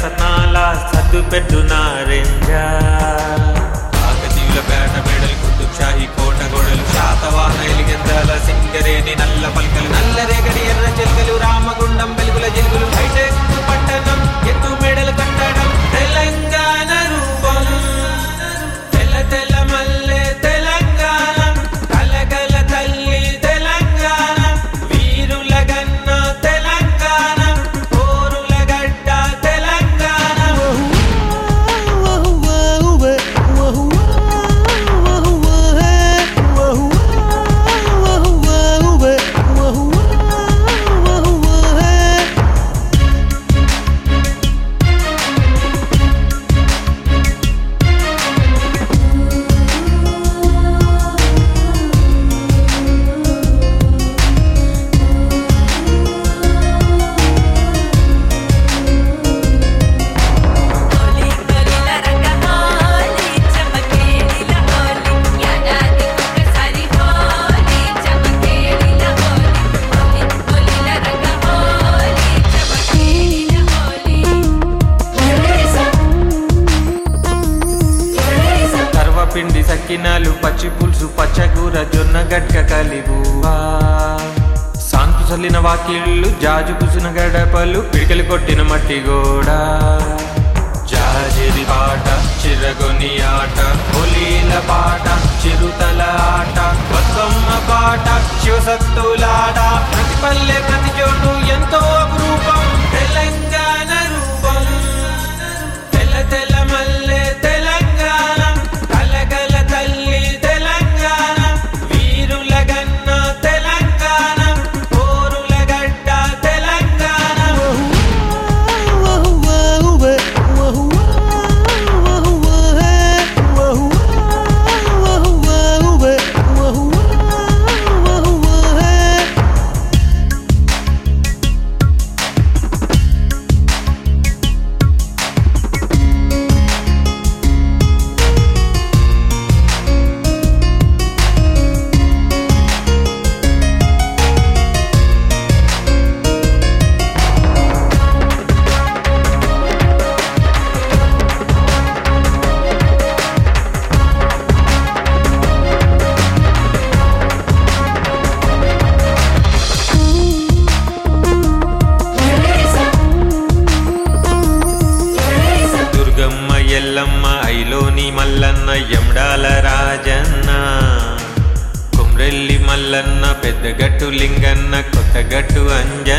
సత్నాల సద్దు పెట్టు నారెంజా కాకతీయుల పేట మెడలు కుతుబ్ షాహీ కోట గోడలు శాతవాహన ఎలిగెందాల సింగరేణి నల్ల పల్కలు నల్ల రేగడి ఎర్ర చెల్కలు రామగుండం వెలుగుల జిలుగులు హైటెక్ పట్టణం ఎత్తు మెడలు కట్టడం తెలంగాణ రూపం తెల్ల తెల్ల మల్లె తెలంగాణ కలగల తల్లి తెలంగాణ వీరుల గన్న తెలంగాణ పోరుల గడ్డ తెలంగాణ హోలీ హోలీల రంగ హోలీ చమకేడిల హోలీ యాదాది ఒక్కసారి హోలీ చమకేడిల హోలీ హోలీ హోలీల రంగ హోలీ చమకేడిల హోలీ సర్వపిండి సక్కినాలు పచ్చి పులుసు పచ్చకూర జొన్న గట్క కలిబువా సాంకు చల్లిన వాకిళ్ళు జాజు కుసిన గడపలు పిడికలు కొట్టిన మట్టి గోడ జాజిరి పాట చిరగొని ఆట హోలీల పాట చిరుతల ఆట బతుకమ్మ పాట శివసత్తులాట ప్రతి పల్లె ప్రతి చోటు ఎంతో అపురూపం తెలంగాణ రూపం తెల్ల తెల్ల మల్లె తెలంగాణ కలగల తల్లి తెలంగాణ వీరుల గన్న తెలంగాణ పోరుల గడ్డ తెలంగాణ దుర్గమ్మ ఎల్లమ్మ ఐలోని మల్లన్న ఎమ్డాల రాజన్న కుమ్రెల్లి మల్లన్న పెద్దగట్టు లింగన్న కొత్తగట్టు అంజ